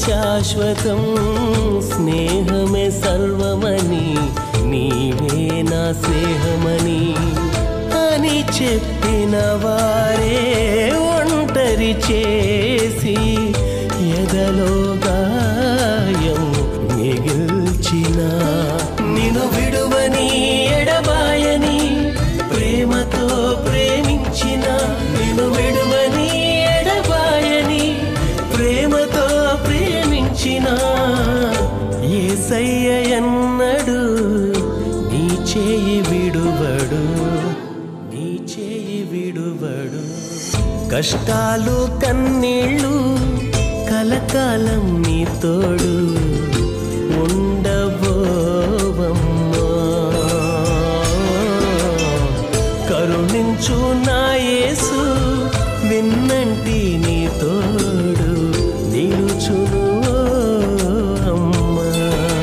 శాశ్వతం స్నేహమే సర్వమని నీవే నా స్నేహమని అని చెప్పిన వారే ఒంటరి చేసి ఎదలో గాయం మిగిల్చిన నిన్ను విడువని ఎడబాయని ప్రేమతో ప్రేమించిన నిన్ను విడువని ఎడబాయని ప్రేమతో ప్రేమించిన ఏసయ్య ఎన్నడు నీ చేయి విడువడు నీ చేయి విడువడు కష్టాలు కన్నీళ్ళు కలకాలం నీ తోడు ఉండబోవమ్మా కరుణించు నా యేసు విన్నంటి నీ తోడు నిలుచును అమ్మా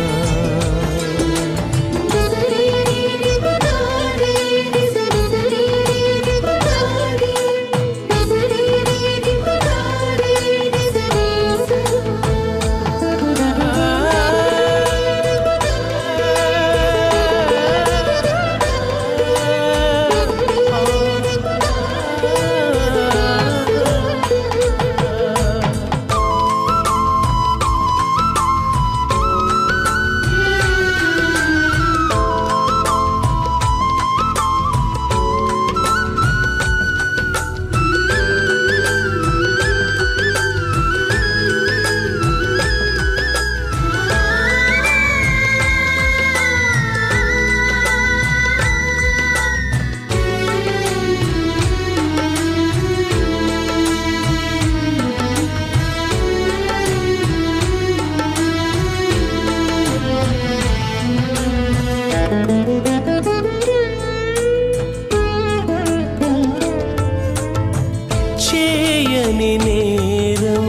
చేయని నేరం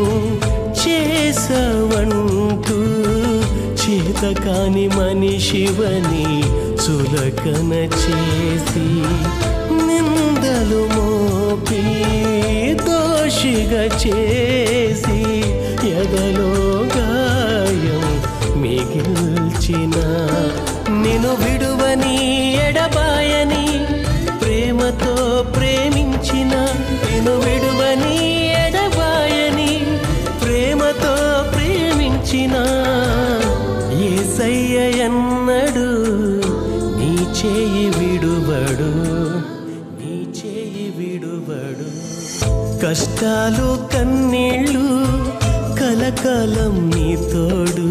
చేసవంటూ చేతకాని మనిషివని చులకన చేసి నిందలు మోపి దోషిగా చేసి ఎదలో గాయం మిగిల్చిన నిన్ను విడువని ఎడబాయని ప్రేమతో ప్రేమించిన నిన్ను విడువని ఎడబాయని ప్రేమతో ప్రేమించిన ఏసయ్య ఎన్నడు నీ చేయి విడువడు నీ చేయి విడువడు కష్టాలు కన్నీళ్ళు కలకాలం నీ తోడు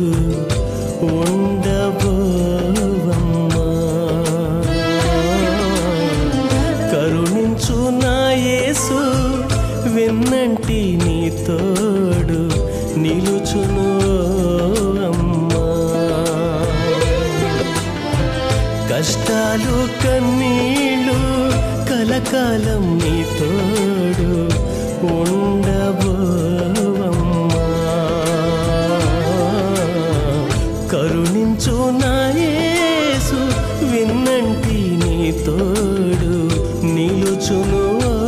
ఉండబోవమ్మా కరుణించు నా యేసు విన్నంటి నీ తోడు నిలుచును అమ్మా కష్టాలు కన్నీళ్ళు కలకాలం నీ తోడు ఉండబోవమ్మా కరుణించు నా యేసు విన్నంటి నీ తోడు నిలుచును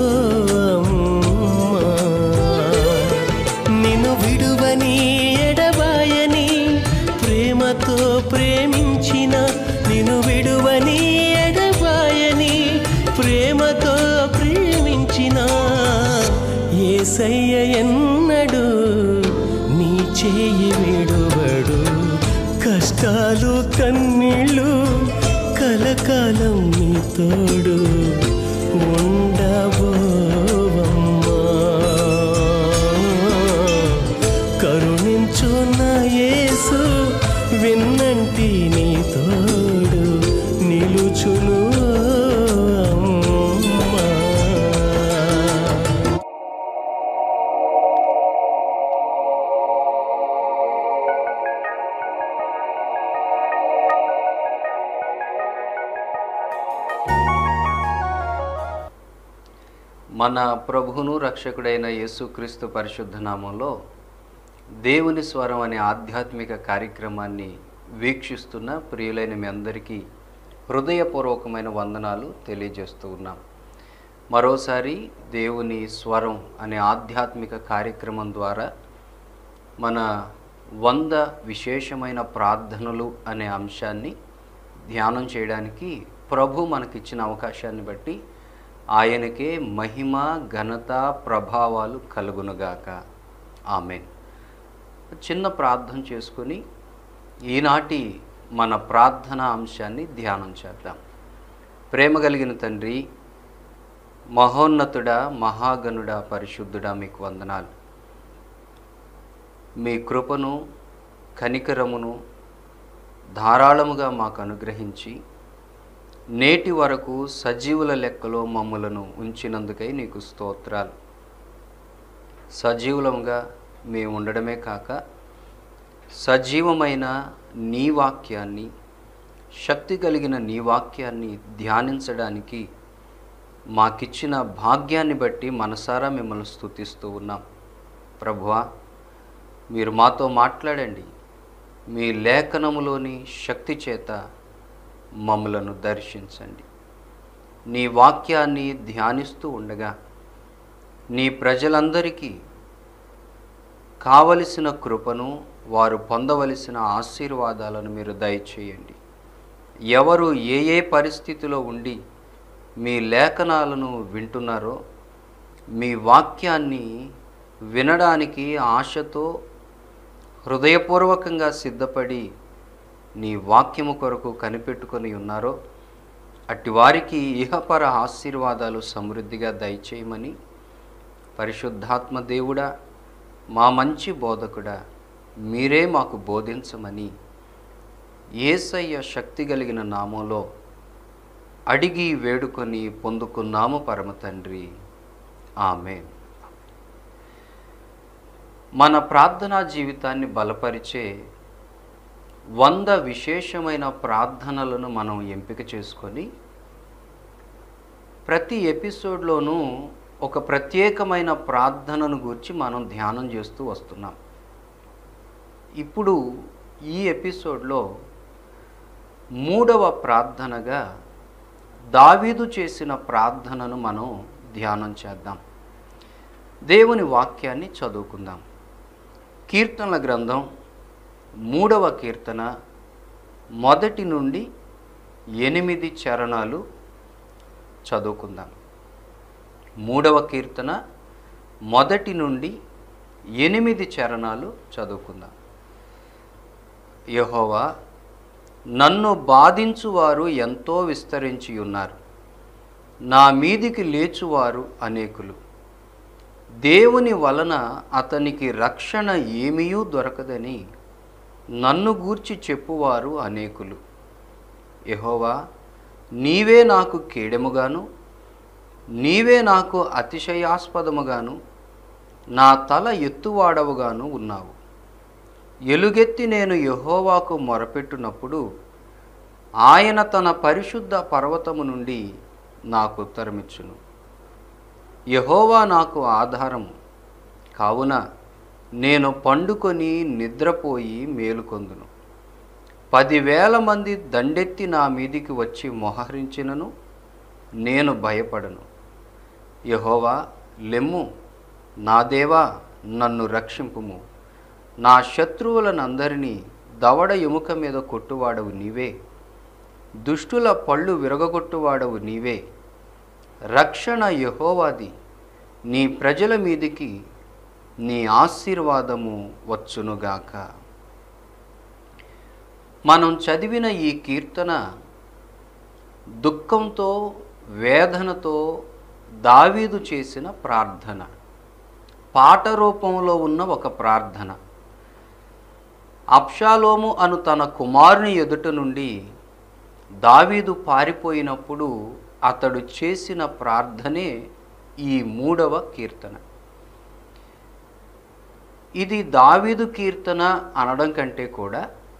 అమ్మా. నిన్ను విడువని ఎడబాయని ప్రేమతో ప్రేమించిన నిన్ను విడువని ఎడబాయని ప్రేమతో ప్రేమించిన ఏసయ్య ఎన్నడు నీ చేయి విడువడు కష్టాలు కన్నీళ్ళు కలకాలం నీ తోడు ఉండబోవమ్మా కరుణించు నా యేసు విన్నంటి నీ తోడు నిలుచును అమ్మా మన ప్రభువును రక్షకుడైన యేసుక్రీస్తు పరిశుద్ధ నామంలో దేవుని స్వరం అనే ఆధ్యాత్మిక కార్యక్రమాన్ని వీక్షిస్తున్న ప్రియులైన మీ అందరికీ హృదయపూర్వకమైన వందనాలు తెలియజేస్తూ ఉన్నాం మరోసారి దేవుని స్వరం అనే ఆధ్యాత్మిక కార్యక్రమం ద్వారా మన వంద విశేషమైన ప్రార్థనలు అనే అంశాన్ని ధ్యానం చేయడానికి ప్రభు మనకిచ్చిన అవకాశాన్ని బట్టి ఆయనకే మహిమ ఘనత ప్రభావాలు కలుగునుగాక ఆమె చిన్న ప్రార్థన చేసుకొని ఈనాటి మన ప్రార్థన అంశాన్ని ధ్యానం చేద్దాం ప్రేమ కలిగిన తండ్రి మహోన్నతుడా మహాగణుడా పరిశుద్ధుడా మీకు వందనాలు మీ కృపను కనికరమును ధారాళముగా మాకు అనుగ్రహించి నేటి వరకు సజీవుల లెక్కలో మమ్ములను ఉంచినందుకై నీకు స్తోత్రాలు సజీవులంగా మేము ఉండడమే కాక సజీవమైన నీ వాక్యాన్ని శక్తి కలిగిన నీ వాక్యాన్ని ధ్యానించడానికి మాకిచ్చిన భాగ్యాన్ని బట్టి మనసారా మిమ్మల్ని స్తుతిస్తూ ఉన్నాం ప్రభువా మీరు మాతో మాట్లాడండి మీ లేఖనములోని శక్తి చేత మమ్మలను దర్శించండి నీ వాక్యాన్ని ధ్యానిస్తూ ఉండగా నీ ప్రజలందరికీ కావలసిన కృపను వారు పొందవలసిన ఆశీర్వాదాలను మీరు దయచేయండి ఎవరు ఏ ఏ పరిస్థితిలో ఉండి మీ లేఖనాలను వింటున్నారో మీ వాక్యాన్ని వినడానికి ఆశతో హృదయపూర్వకంగా సిద్ధపడి నీ వాక్యము కొరకు కనిపెట్టుకొని ఉన్నారో అట్టి వారికి ఇహపర ఆశీర్వాదాలు సమృద్ధిగా దయచేయమని పరిశుద్ధాత్మ దేవుడా మా మంచి బోధకుడా మీరే మాకు బోధించమని ఏసయ్య శక్తి కలిగిన నామంలో అడిగి వేడుకొని పొందుకున్నాము పరమ తండ్రి ఆమె మన ప్రార్థనా జీవితాన్ని బలపరిచే వంద విశేషమైన ప్రార్థనలను మనం ఎంపిక చేసుకొని ప్రతి ఎపిసోడ్లోనూ ఒక ప్రత్యేకమైన ప్రార్థనను గురించి మనం ధ్యానం చేస్తూ వస్తున్నాం ఇప్పుడు ఈ ఎపిసోడ్లో మూడవ ప్రార్థనగా దావీదు చేసిన ప్రార్థనను మనం ధ్యానం చేద్దాం దేవుని వాక్యాన్ని చదువుకుందాం కీర్తనల గ్రంథం మూడవ కీర్తన మొదటి నుండి ఎనిమిది చరణాలు చదువుకుందాం మూడవ కీర్తన మొదటి నుండి ఎనిమిది చరణాలు చదువుకుందాం యహోవా నన్ను బాధించువారు ఎంతో విస్తరించి ఉన్నారు నా మీదికి లేచువారు అనేకులు దేవుని వలన అతనికి రక్షణ ఏమీయూ దొరకదని నన్ను గూర్చి చెప్పువారు అనేకులు యహోవా నీవే నాకు కేడెముగాను నీవే నాకు అతిశయాస్పదముగాను నా తల ఎత్తువాడవుగాను ఉన్నావు ఎలుగెత్తి నేను యహోవాకు మొరపెట్టునప్పుడు ఆయన తన పరిశుద్ధ పర్వతము నుండి నాకు ఉత్తరమిచ్చును యహోవా నాకు ఆధారము కావున నేను పండుకొని నిద్రపోయి మేలుకొందును పదివేల మంది దండెత్తి నా మీదికి వచ్చి మొహరించినను నేను భయపడను యహోవా లెమ్ము నా దేవా నన్ను రక్షింపుము నా శత్రువులనందరినీ దవడ ఎముక మీద కొట్టువాడవు నీవే దుష్టుల పళ్ళు విరగగొట్టువాడవు నీవే రక్షణ యహోవాది నీ ప్రజల మీదికి నీ ఆశీర్వాదము వచ్చునుగాక మనం చదివిన ఈ కీర్తన దుఃఖంతో వేదనతో దావీదు చేసిన ప్రార్థన పాట రూపంలో ఉన్న ఒక ప్రార్థన అప్షాలోము అను తన కుమారుని ఎదుట నుండి దావీదు పారిపోయినప్పుడు అతడు చేసిన ప్రార్థనే ఈ మూడవ కీర్తన ఇది దావీదు కీర్తన అనడం కంటే కూడా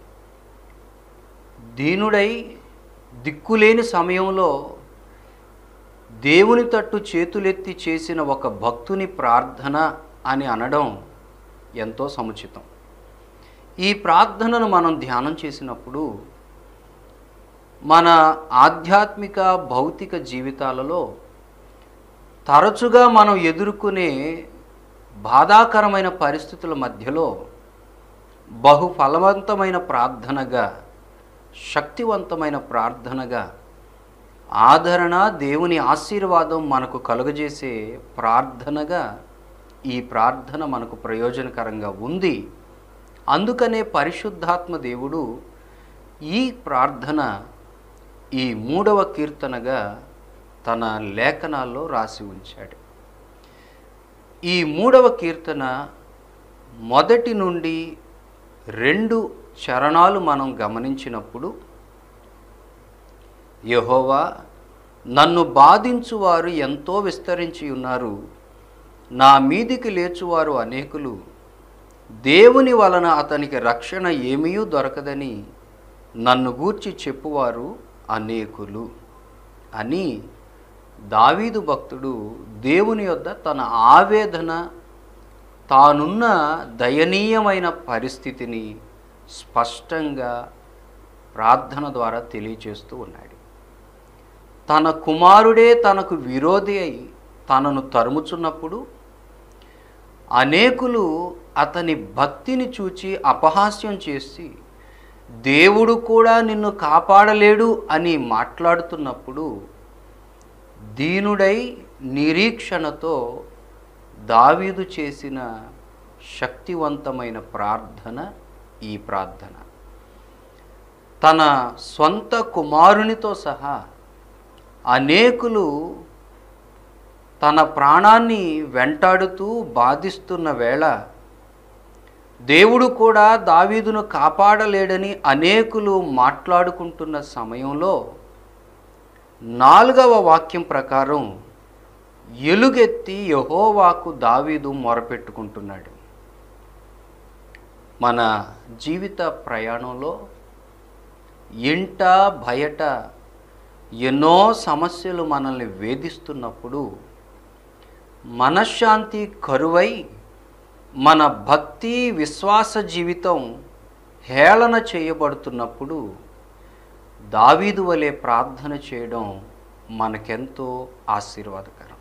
దీనుడై దిక్కులేని సమయంలో దేవుని తట్టు చేతులెత్తి చేసిన ఒక భక్తుని ప్రార్థన అని అనడం ఎంతో సముచితం ఈ ప్రార్థనను మనం ధ్యానం చేసినప్పుడు మన ఆధ్యాత్మిక భౌతిక జీవితాలలో తరచుగా మనం ఎదుర్కొనే బాధాకరమైన పరిస్థితుల మధ్యలో బహు ఫలవంతమైన ప్రార్థనగా శక్తివంతమైన ప్రార్థనగా ఆదరణ దేవుని ఆశీర్వాదం మనకు కలుగజేసే ప్రార్థనగా ఈ ప్రార్థన మనకు ప్రయోజనకరంగా ఉంది అందుకనే పరిశుద్ధాత్మ దేవుడు ఈ ప్రార్థన ఈ మూడవ కీర్తనగా తన లేఖనాల్లో రాసి ఉంచాడు ఈ మూడవ కీర్తన మొదటి నుండి రెండు చరణాలు మనం గమనించినప్పుడు యహోవా నన్ను బాధించువారు ఎంతో విస్తరించి ఉన్నారు నా మీదికి లేచువారు అనేకులు దేవుని వలన అతనికి రక్షణ ఏమీ దొరకదని నన్ను గూర్చి చెప్పువారు అనేకులు అని దావీదు భక్తుడు దేవుని యొద్ద తన ఆవేదన తానున్న దయనీయమైన పరిస్థితిని స్పష్టంగా ప్రార్థన ద్వారా తెలియచేస్తూ ఉన్నాడు తన కుమారుడే తనకు విరోధి అయి తనను తరుముచున్నప్పుడు అనేకులు అతని భక్తిని చూచి అపహాస్యం చేసి దేవుడు కూడా నిన్ను కాపాడలేడు అని మాట్లాడుతున్నప్పుడు దీనుడై నిరీక్షణతో దావీదు చేసిన శక్తివంతమైన ప్రార్థన ఈ ప్రార్థన తన సొంత కుమారునితో సహా అనేకులు తన ప్రాణాన్ని వెంటాడుతూ బాధిస్తున్న వేళ దేవుడు కూడా దావీదును కాపాడలేడని అనేకులు మాట్లాడుకుంటున్న సమయంలో నాలుగవ వాక్యం ప్రకారం ఎలుగెత్తి యహోవాకు దావీదు మొరపెట్టుకుంటున్నాడు మన జీవిత ప్రయాణంలో ఇంట బయట ఎన్నో సమస్యలు మనల్ని వేధిస్తున్నప్పుడు మనశ్శాంతి కరువై మన భక్తి విశ్వాస జీవితం హేళన చేయబడుతున్నప్పుడు దావీదు వలె ప్రార్థన చేయడం మనకెంతో ఆశీర్వాదకరం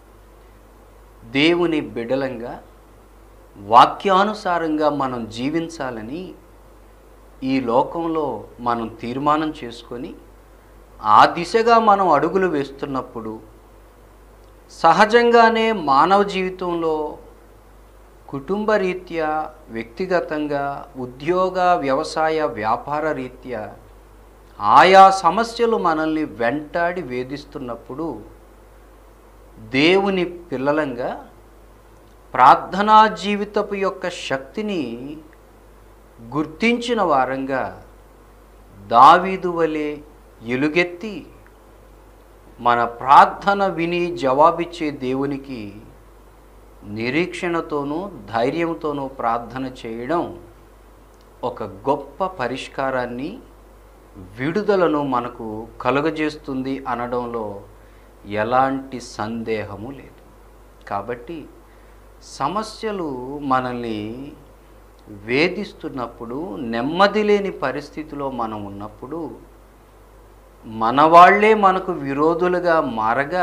దేవుని బిడలంగా వాక్యానుసారంగా మనం జీవించాలని ఈ లోకంలో మనం తీర్మానం చేసుకొని ఆ దిశగా మనం అడుగులు వేస్తున్నప్పుడు సహజంగానే మానవ జీవితంలో కుటుంబ రీత్యా వ్యక్తిగతంగా ఉద్యోగ వ్యవసాయ వ్యాపార రీత్యా ఆయా సమస్యలు మనల్ని వెంటాడి వేధిస్తున్నప్పుడు దేవుని పిల్లలంగా ప్రార్థనా జీవితపు యొక్క శక్తిని గుర్తించిన వారంగా దావీదు వలె ఎలుగెత్తి మన ప్రార్థన విని జవాబిచ్చే దేవునికి నిరీక్షణతోనూ ధైర్యంతోనూ ప్రార్థన చేయడం ఒక గొప్ప పరిష్కారాన్ని విడుదలను మనకు కలుగజేస్తుంది అనడంలో ఎలాంటి సందేహము లేదు కాబట్టి సమస్యలు మనల్ని వేధిస్తున్నప్పుడు నెమ్మది లేని పరిస్థితిలో మనం ఉన్నప్పుడు మన వాళ్ళే మనకు విరోధులుగా మారగా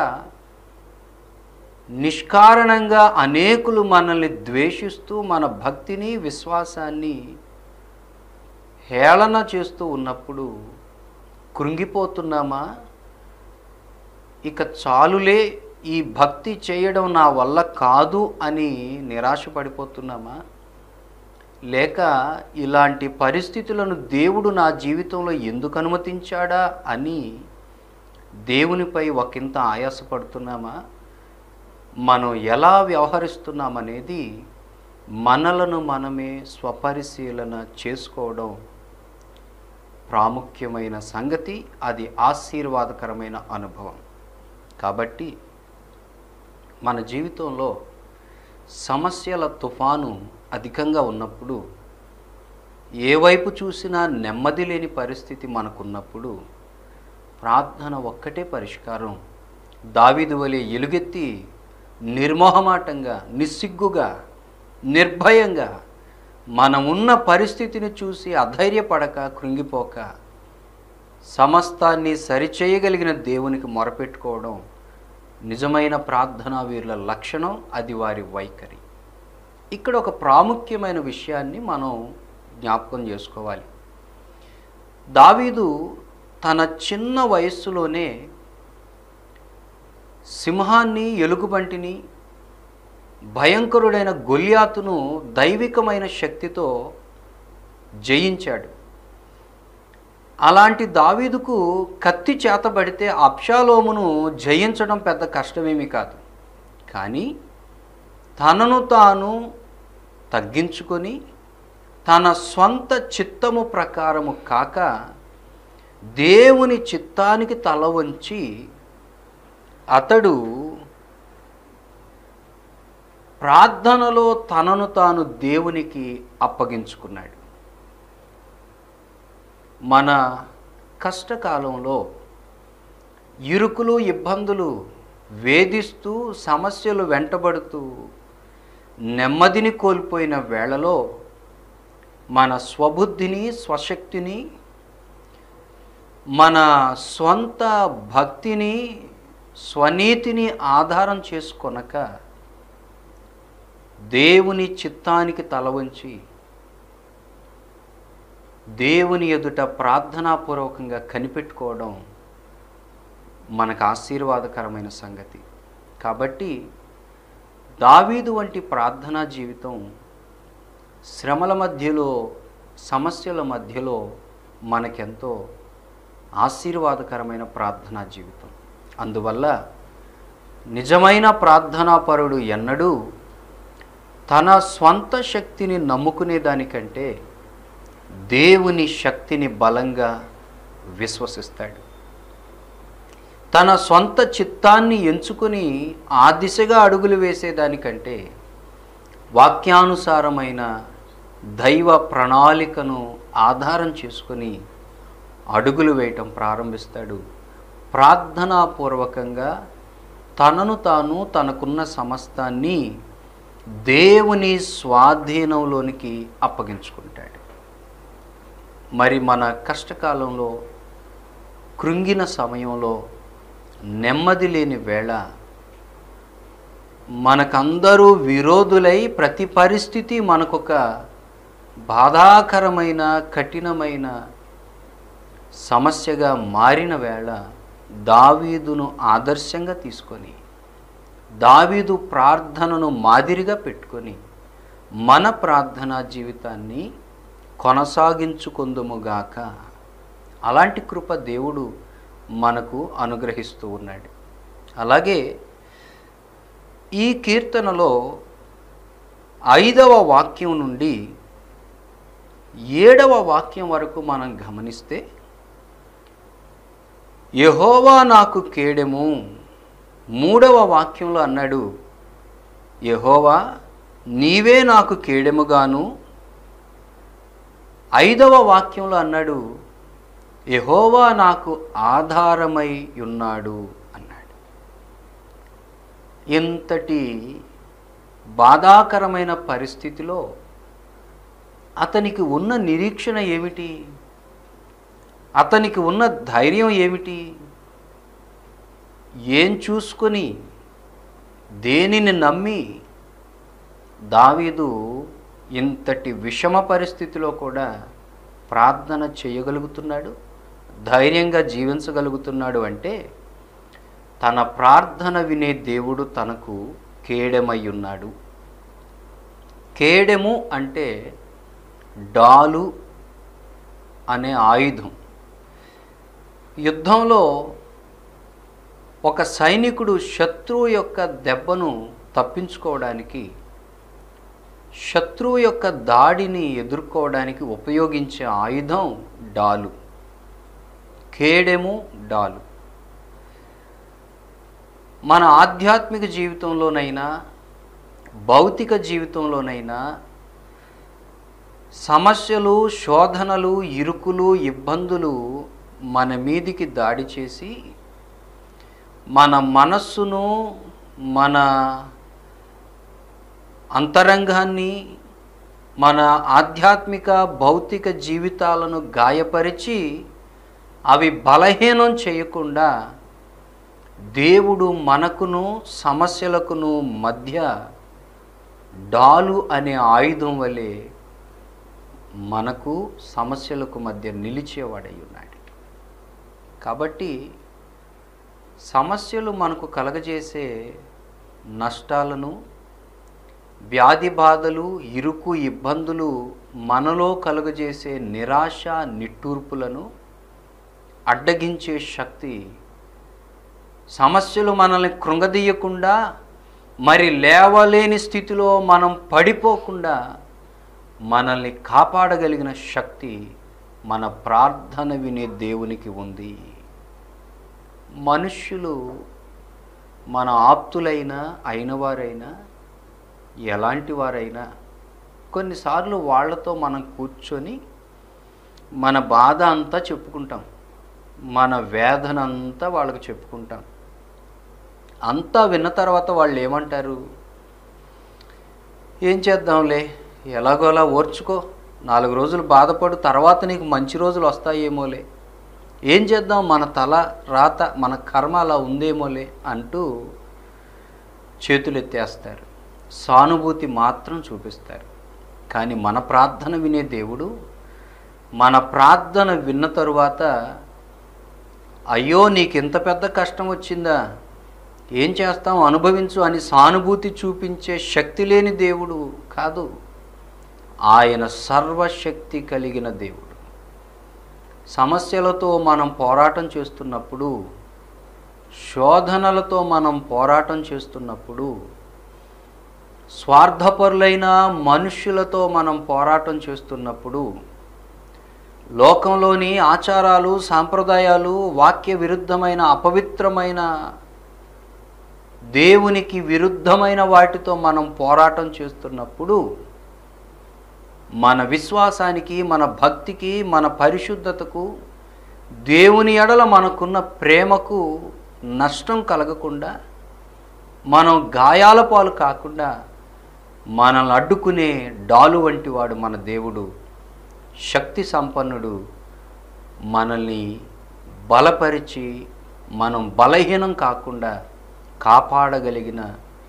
నిష్కారణంగా అనేకులు మనల్ని ద్వేషిస్తూ మన భక్తిని విశ్వాసాన్ని హేళన చేస్తూ ఉన్నప్పుడు కృంగిపోతున్నామా ఇక చాలులే ఈ భక్తి చేయడం నా వల్ల కాదు అని నిరాశపడిపోతున్నామా లేక ఇలాంటి పరిస్థితులను దేవుడు నా జీవితంలో ఎందుకు అనుమతించాడా అని దేవునిపై ఒకంత ఆయాసపడుతున్నామా మనం ఎలా వ్యవహరిస్తున్నామనేది మనలను మనమే స్వపరిశీలన చేసుకోవడం ప్రాముఖ్యమైన సంగతి అది ఆశీర్వాదకరమైన అనుభవం కాబట్టి మన జీవితంలో సమస్యల తుఫాను అధికంగా ఉన్నప్పుడు ఏ వైపు చూసినా నెమ్మది లేని పరిస్థితి మనకున్నప్పుడు ప్రార్థన ఒక్కటే పరిష్కారం దావీదు వలె ఎలుగెత్తి నిర్మోహమాటంగా నిస్సిగ్గుగా నిర్భయంగా మనం ఉన్న పరిస్థితిని చూసి అధైర్యపడక కృంగిపోక సమస్తాన్ని సరిచేయగలిగిన దేవునికి మొరపెట్టుకోవడం నిజమైన ప్రార్థనా వీరుల లక్షణం అది వారి వైఖరి ఇక్కడ ఒక ప్రాముఖ్యమైన విషయాన్ని మనం జ్ఞాపకం చేసుకోవాలి దావీదు తన చిన్న వయస్సులోనే సింహాన్ని ఎలుగుబంటిని భయంకరుడైన గొల్యాతును దైవికమైన శక్తితో జయించాడు అలాంటి దావీదుకు కత్తి చేతబడితే అప్షాలోమును జయించడం పెద్ద కష్టమేమీ కాదు కానీ తనను తాను తగ్గించుకొని తన స్వంత చిత్తము ప్రకారము కాక దేవుని చిత్తానికి తల వంచి అతడు ప్రార్థనలో తనను తాను దేవునికి అప్పగించుకున్నాడు మన కష్టకాలంలో ఇరుకులు ఇబ్బందులు వేధిస్తూ సమస్యలు వెంటబడుతూ నెమ్మదిని కోల్పోయిన వేళలో మన స్వబుద్ధిని స్వశక్తిని మన స్వంత భక్తిని స్వనీతిని ఆధారం చేసుకొనక దేవుని చిత్తానికి తల వంచి దేవుని ఎదుట ప్రార్థనాపూర్వకంగా కనిపెట్టుకోవడం మనకు ఆశీర్వాదకరమైన సంగతి కాబట్టి దావీదు వంటి ప్రార్థనా జీవితం శ్రమల మధ్యలో సమస్యల మధ్యలో మనకెంతో ఆశీర్వాదకరమైన ప్రార్థనా జీవితం అందువల్ల నిజమైన ప్రార్థనాపరుడు ఎన్నడూ తన స్వంత శక్తిని నమ్ముకునే దానికంటే దేవుని శక్తిని బలంగా విశ్వసిస్తాడు తన సొంత చిత్తాన్ని ఎంచుకొని ఆ దిశగా అడుగులు వేసేదానికంటే వాక్యానుసారమైన దైవ ప్రణాళికను ఆధారం చేసుకొని అడుగులు వేయటం ప్రారంభిస్తాడు ప్రార్థనాపూర్వకంగా తనను తాను తనకున్న సమస్తాన్ని దేవుని స్వాధీనంలోనికి అప్పగించుకుంటాడు మరి మన కష్టకాలంలో కృంగిన సమయంలో నెమ్మది లేని వేళ మనకందరూ విరోధులై ప్రతి పరిస్థితి మనకొక బాధాకరమైన కఠినమైన సమస్యగా మారిన వేళ దావీదును ఆదర్శంగా తీసుకొని దావీదు ప్రార్థనను మాదిరిగా పెట్టుకొని మన ప్రార్థనా జీవితాన్ని కొనసాగించుకుందుముగాక అలాంటి కృప దేవుడు మనకు అనుగ్రహిస్తూ ఉన్నాడు అలాగే ఈ కీర్తనలో ఐదవ వాక్యం నుండి ఏడవ వాక్యం వరకు మనం గమనిస్తే యహోవా నాకు కేడెము మూడవ వాక్యంలో అన్నాడు యహోవా నీవే నాకు కేడెముగాను ఐదవ వాక్యంలో అన్నాడు యహోవా నాకు ఆధారమై ఉన్నాడు అన్నాడు ఇంతటి బాధాకరమైన పరిస్థితిలో అతనికి ఉన్న నిరీక్షణ ఏమిటి అతనికి ఉన్న ధైర్యం ఏమిటి ఏం చూసుకొని దేనిని నమ్మి దావీదు ఇంతటి విషమ పరిస్థితిలో కూడా ప్రార్థన చేయగలుగుతున్నాడు ధైర్యంగా జీవించగలుగుతున్నాడు అంటే తన ప్రార్థన వినే దేవుడు తనకు కేడెమై ఉన్నాడు కేడెము అంటే డాలు అనే ఆయుధం యుద్ధంలో ఒక సైనికుడు శత్రువు యొక్క దెబ్బను తప్పించుకోవడానికి శత్రువు యొక్క దాడిని ఎదుర్కోవడానికి ఉపయోగించే ఆయుధం డాలు కేడెము డాలు మన ఆధ్యాత్మిక జీవితంలోనైనా భౌతిక జీవితంలోనైనా సమస్యలు శోధనలు ఇరుకులు ఇబ్బందులు మన మీదికి దాడి చేసి మన మనస్సును మన అంతరంగాన్ని మన ఆధ్యాత్మిక భౌతిక జీవితాలను గాయపరిచి అవి బలహీనం చేయకుండా దేవుడు మనకును సమస్యలకును మధ్య డాలు అనే ఆయుధం వలె మనకు సమస్యలకు మధ్య నిలిచేవాడై ఉన్నాడు కాబట్టి సమస్యలు మనకు కలగజేసే నష్టాలను వ్యాధి బాధలు ఇరుకు ఇబ్బందులు మనలో కలుగజేసే నిరాశ నిట్టూర్పులను అడ్డగించే శక్తి సమస్యలు మనల్ని కృంగదీయకుండా మరి లేవలేని స్థితిలో మనం పడిపోకుండా మనల్ని కాపాడగలిగిన శక్తి మన ప్రార్థన వినే దేవునికి ఉంది మనుష్యులు మన ఆప్తులైనా అయినవారైనా ఎలాంటి వారైనా కొన్నిసార్లు వాళ్ళతో మనం కూర్చొని మన బాధ అంతా చెప్పుకుంటాం మన వేదన అంతా వాళ్ళకి చెప్పుకుంటాం అంతా విన్న తర్వాత వాళ్ళు ఏమంటారు ఏం చేద్దాంలే ఎలాగోలా ఓర్చుకో నాలుగు రోజులు బాధపడు తర్వాత నీకు మంచి రోజులు వస్తాయేమోలే ఏం చేద్దాం మన తల రాత మన కర్మ అలా ఉందేమోలే అంటూ చేతులు ఎత్తేస్తారు సానుభూతి మాత్రం చూపిస్తారు కానీ మన ప్రార్థన వినే దేవుడు మన ప్రార్థన విన్న తరువాత అయ్యో నీకు ఇంత పెద్ద కష్టం వచ్చిందా ఏం చేస్తాం అనుభవించు అని సానుభూతి చూపించే శక్తి లేని దేవుడు కాదు ఆయన సర్వశక్తి కలిగిన దేవుడు సమస్యలతో మనం పోరాటం చేస్తున్నప్పుడు శోధనలతో మనం పోరాటం చేస్తున్నప్పుడు స్వార్థపరులైన మనుష్యులతో మనం పోరాటం చేస్తున్నప్పుడు లోకంలోని ఆచారాలు సాంప్రదాయాలు వాక్య విరుద్ధమైన అపవిత్రమైన దేవునికి విరుద్ధమైన వాటితో మనం పోరాటం చేస్తున్నప్పుడు మన విశ్వాసానికి మన భక్తికి మన పరిశుద్ధతకు దేవుని ఎడల మనకున్న ప్రేమకు నష్టం కలగకుండా మనం గాయాల పాలు కాకుండా మనల్ని అడ్డుకునే డాలు వంటి వాడు మన దేవుడు శక్తి సంపన్నుడు మనల్ని బలపరిచి మనం బలహీనం కాకుండా కాపాడగలిగిన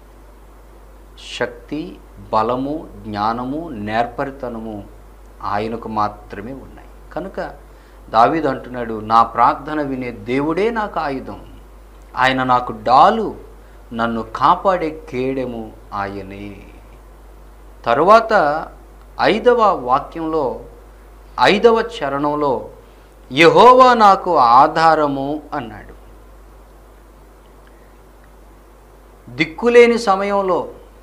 శక్తి బలము జ్ఞానము నేర్పరితనము ఆయనకు మాత్రమే ఉన్నాయి కనుక దావీదు అంటున్నాడు నా ప్రార్థన వినే దేవుడే నాకు ఆయుధం ఆయన నాకు డాలు నన్ను కాపాడే కేడెము ఆయనే తరువాత ఐదవ వాక్యంలో ఐదవ చరణంలో యహోవా నాకు ఆధారము అన్నాడు దిక్కులేని సమయంలో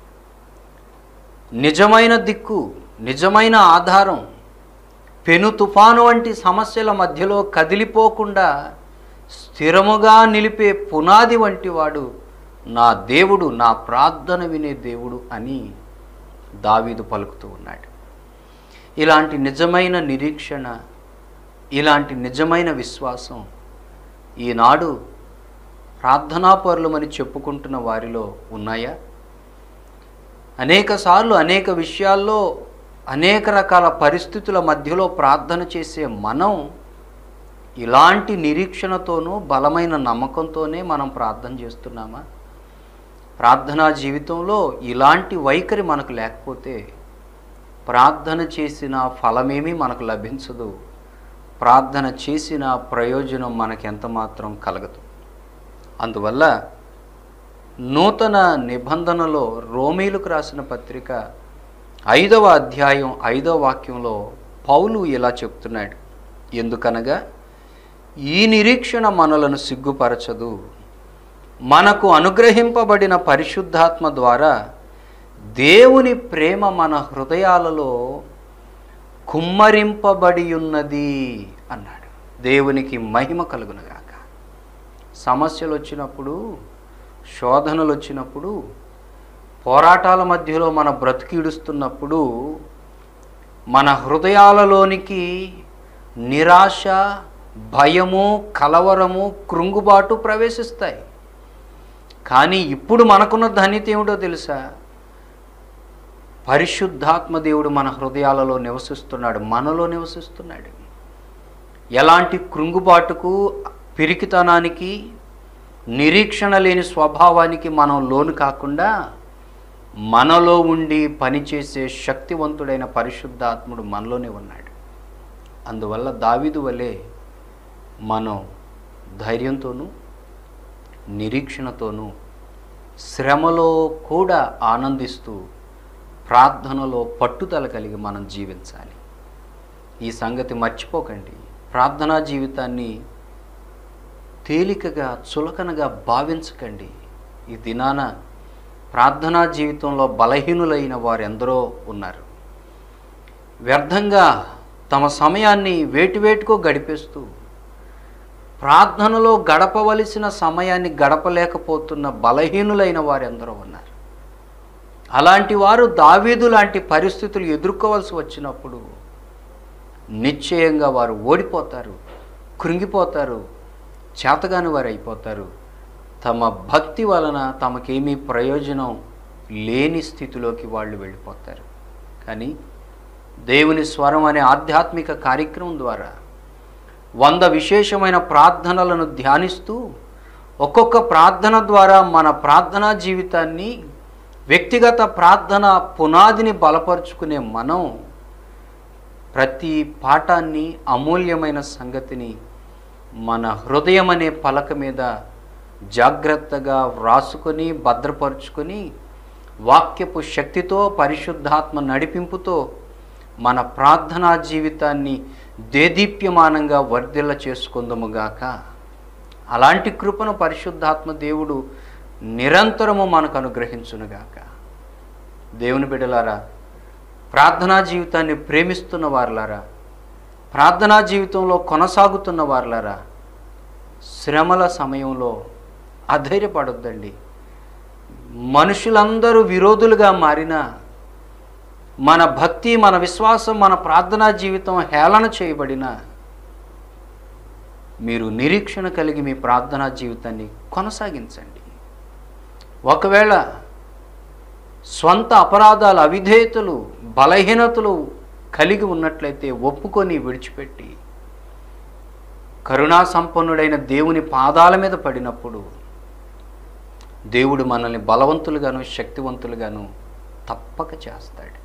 నిజమైన దిక్కు నిజమైన ఆధారం పెను తుఫాను వంటి సమస్యల మధ్యలో కదిలిపోకుండా స్థిరముగా నిలిపే పునాది వంటి వాడు నా దేవుడు నా ప్రార్థన వినే దేవుడు అని దావీదు పలుకుతూ ఉన్నాడు ఇలాంటి నిజమైన నిరీక్షణ ఇలాంటి నిజమైన విశ్వాసం ఈనాడు ప్రార్థనాపరులమని చెప్పుకుంటున్న వారిలో ఉన్నాయా అనేక సార్లు అనేక విషయాల్లో అనేక రకాల పరిస్థితుల మధ్యలో ప్రార్థన చేసే మనం ఇలాంటి నిరీక్షణతోనూ బలమైన నమ్మకంతోనే మనం ప్రార్థన చేస్తున్నామా ప్రార్థనా జీవితంలో ఇలాంటి వైఖరి మనకు లేకపోతే ప్రార్థన చేసిన ఫలమేమీ మనకు లభించదు ప్రార్థన చేసిన ప్రయోజనం మనకెంత మాత్రం కలగదు అందువల్ల నూతన నిబంధనలో రోమీలకు రాసిన పత్రిక ఐదవ అధ్యాయం ఐదవ వాక్యంలో పౌలు ఇలా చెప్తున్నాడు ఎందుకనగా ఈ నిరీక్షణ మనలను సిగ్గుపరచదు మనకు అనుగ్రహింపబడిన పరిశుద్ధాత్మ ద్వారా దేవుని ప్రేమ మన హృదయాలలో కుమ్మరింపబడి ఉన్నది అన్నాడు దేవునికి మహిమ కలుగునగాక సమస్యలు వచ్చినప్పుడు శోధనలు వచ్చినప్పుడు పోరాటాల మధ్యలో మన బ్రతికిడుస్తున్నప్పుడు మన హృదయాలలోనికి నిరాశ భయము కలవరము కృంగుబాటు ప్రవేశిస్తాయి కానీ ఇప్పుడు మనకున్న ధన్యత ఏమిటో తెలుసా పరిశుద్ధాత్మ దేవుడు మన హృదయాలలో నివసిస్తున్నాడు మనలో నివసిస్తున్నాడు ఎలాంటి కృంగుబాటుకు పిరికితనానికి నిరీక్షణ లేని స్వభావానికి మనం లోను కాకుండా మనలో ఉండి పనిచేసే శక్తివంతుడైన పరిశుద్ధాత్ముడు మనలోనే ఉన్నాడు అందువల్ల దావీదు వలె మనం ధైర్యంతోనూ నిరీక్షణతోనూ శ్రమలో కూడా ఆనందిస్తూ ప్రార్థనలో పట్టుదల కలిగి మనం జీవించాలి ఈ సంగతి మర్చిపోకండి ప్రార్థనా జీవితాన్ని తేలికగా చులకనగా భావించకండి ఈ దినాన ప్రార్థనా జీవితంలో బలహీనులైన వారు ఎందరో ఉన్నారు వ్యర్థంగా తమ సమయాన్ని వేటివేటుకో గడిపేస్తూ ప్రార్థనలో గడపవలసిన సమయాన్ని గడపలేకపోతున్న బలహీనులైన వారు ఎందరో ఉన్నారు అలాంటి వారు దావీదు లాంటి పరిస్థితులు ఎదుర్కోవాల్సి వచ్చినప్పుడు నిశ్చయంగా వారు ఓడిపోతారు కృంగిపోతారు చేతగాని వారు అయిపోతారు తమ భక్తి వలన తమకేమీ ప్రయోజనం లేని స్థితిలోకి వాళ్ళు వెళ్ళిపోతారు కానీ దేవుని స్వరం అనే ఆధ్యాత్మిక కార్యక్రమం ద్వారా వంద విశేషమైన ప్రార్థనలను ధ్యానిస్తూ ఒక్కొక్క ప్రార్థన ద్వారా మన ప్రార్థనా జీవితాన్ని వ్యక్తిగత ప్రార్థన పునాదిని బలపరుచుకునే మనం ప్రతి పాఠాన్ని అమూల్యమైన సంగతిని మన హృదయం అనే పలక మీద జాగ్రత్తగా వ్రాసుకొని భద్రపరుచుకొని వాక్యపు శక్తితో పరిశుద్ధాత్మ నడిపింపుతో మన ప్రార్థనా జీవితాన్ని దేదీప్యమానంగా వర్ధిల్ల చేసుకుందముగాక అలాంటి కృపను పరిశుద్ధాత్మ దేవుడు నిరంతరము మనకు అనుగ్రహించునుగాక దేవుని బిడ్డలారా ప్రార్థనా జీవితాన్ని ప్రేమిస్తున్న వారులారా ప్రార్థనా జీవితంలో కొనసాగుతున్న వారులారా శ్రమల సమయంలో అధైర్యపడొద్దండి మనుషులందరూ విరోధులుగా మారినా మన భక్తి మన విశ్వాసం మన ప్రార్థనా జీవితం హేళన చేయబడిన మీరు నిరీక్షణ కలిగి మీ ప్రార్థనా జీవితాన్ని కొనసాగించండి ఒకవేళ స్వంత అపరాధాలు అవిధేయతలు బలహీనతలు కలిగి ఉన్నట్లయితే ఒప్పుకొని విడిచిపెట్టి కరుణా సంపన్నుడైన దేవుని పాదాల మీద పడినప్పుడు దేవుడు మనల్ని బలవంతులుగాను శక్తివంతులుగాను తప్పక చేస్తాడు